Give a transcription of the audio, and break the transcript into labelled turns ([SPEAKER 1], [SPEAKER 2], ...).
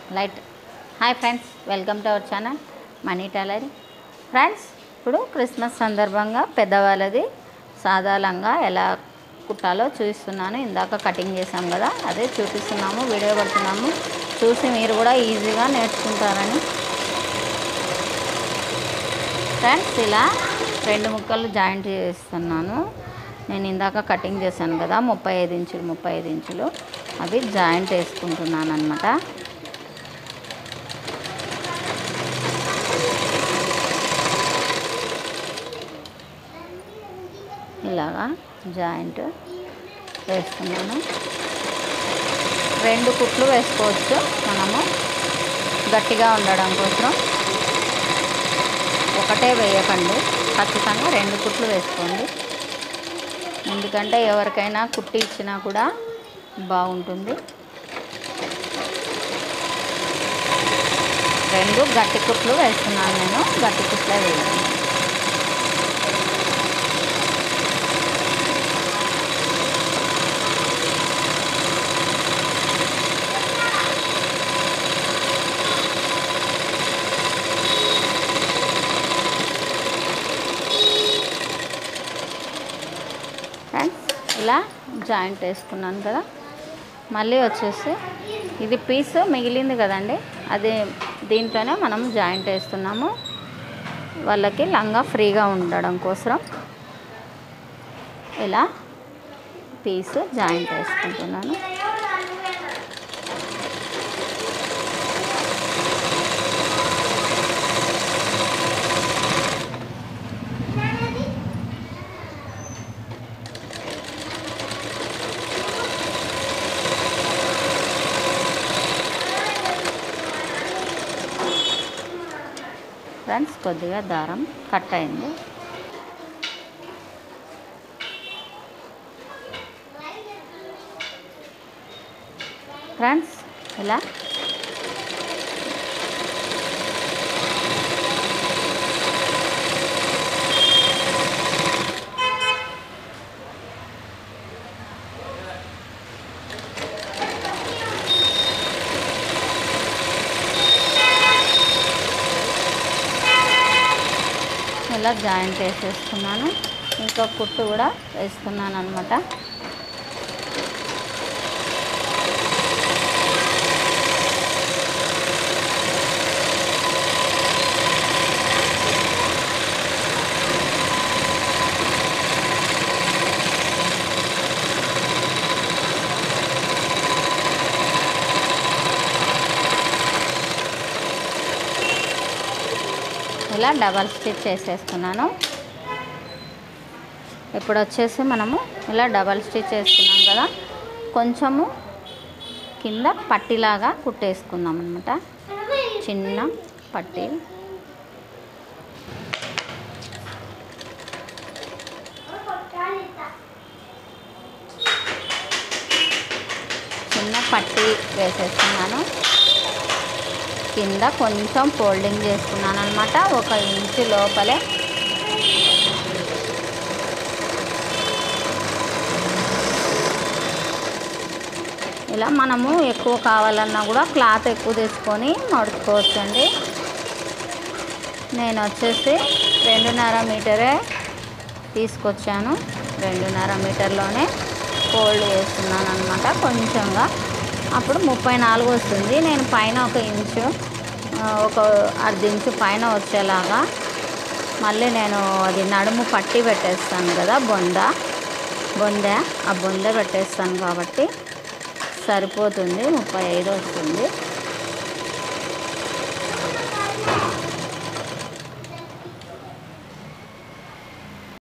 [SPEAKER 1] light hi friends welcome to our channel money tailoring friends ఇప్పుడు Christmas సందర్భంగా పెద్దవాళ్ళది సాధారణంగా ఎలా కుట్టాలో చూపిస్తున్నాను ఇందాక కటింగ్ చేసాం కదా అదే చూపిస్తున్నాము వీడియో పడుతున్నాము చూసి మీరు కూడా ఈజీగా నేర్చుకుంటారని ఫ్రెండ్స్ ఇలా రెండు ముక్కలు జాయింట్ చేస్తున్నాను నేను ఇందాక కటింగ్ చేశాను కదా ముప్పై ఐదు ఇంచులు ముప్పై ఐదు ఇంచులు అవి జాయింట్ వేసుకుంటున్నాను అనమాట ఇలాగా జాయింట్ వేస్తున్నాను రెండు కుట్లు వేసుకోవచ్చు మనము గట్టిగా ఉండడం కోసం ఒకటే వేయకండి ఖచ్చితంగా రెండు కుట్లు వేసుకోండి ఎందుకంటే ఎవరికైనా కుట్టి ఇచ్చినా కూడా బాగుంటుంది రెండు గట్టి కుట్లు వేస్తున్నాను నేను గట్టి కుట్లే వేయాలి ఫ్రెండ్స్ ఇలా జాయింట్ వేసుకున్నాను కదా మళ్ళీ వచ్చేసి ఇది పీస్ మిగిలింది కదండి అది దీంట్లోనే మనం జాయింట్ వేస్తున్నాము వాళ్ళకి లంగా ఫ్రీగా ఉండడం కోసం ఇలా పీస్ జాయింట్ వేసుకుంటున్నాను ఫ్రెండ్స్ కొద్దిగా దారం కట్ అయింది ఫ్రెండ్స్ ఇలా ఇలా జాయింట్ వేసేసుకున్నాను ఇంకో కుట్టు కూడా వేస్తున్నాను అనమాట ఇలా డబల్ స్టిచ్ చేసేస్తున్నాను ఇప్పుడు వచ్చేసి మనము ఇలా డబల్ స్టిచ్ వేసుకున్నాం కదా కొంచెము కింద పట్టిలాగా కుట్టేసుకుందాం అనమాట చిన్న పట్టీ చిన్న పట్టీ వేసేస్తున్నాను కింద కొంచెం ఫోల్డింగ్ చేసుకున్నాను అనమాట ఒక ఇంచు లోపలే ఇలా మనము ఎక్కువ కావాలన్నా కూడా క్లాత్ ఎక్కువ తీసుకొని మడుచుకోవచ్చండి నేను వచ్చేసి రెండున్నర మీటరే తీసుకొచ్చాను రెండున్నర మీటర్లోనే ఫోల్డ్ చేస్తున్నాను అనమాట కొంచెంగా అప్పుడు ముప్పై నాలుగు వస్తుంది నేను పైన ఒక ఇంచు ఆ, ఒక అర్ధ ఇంచు పైన వచ్చేలాగా మళ్ళీ నేను అది నడుము పట్టి పెట్టేస్తాను కదా బొంద బొంద ఆ బొంద పెట్టేస్తాను కాబట్టి సరిపోతుంది ముప్పై ఐదు వస్తుంది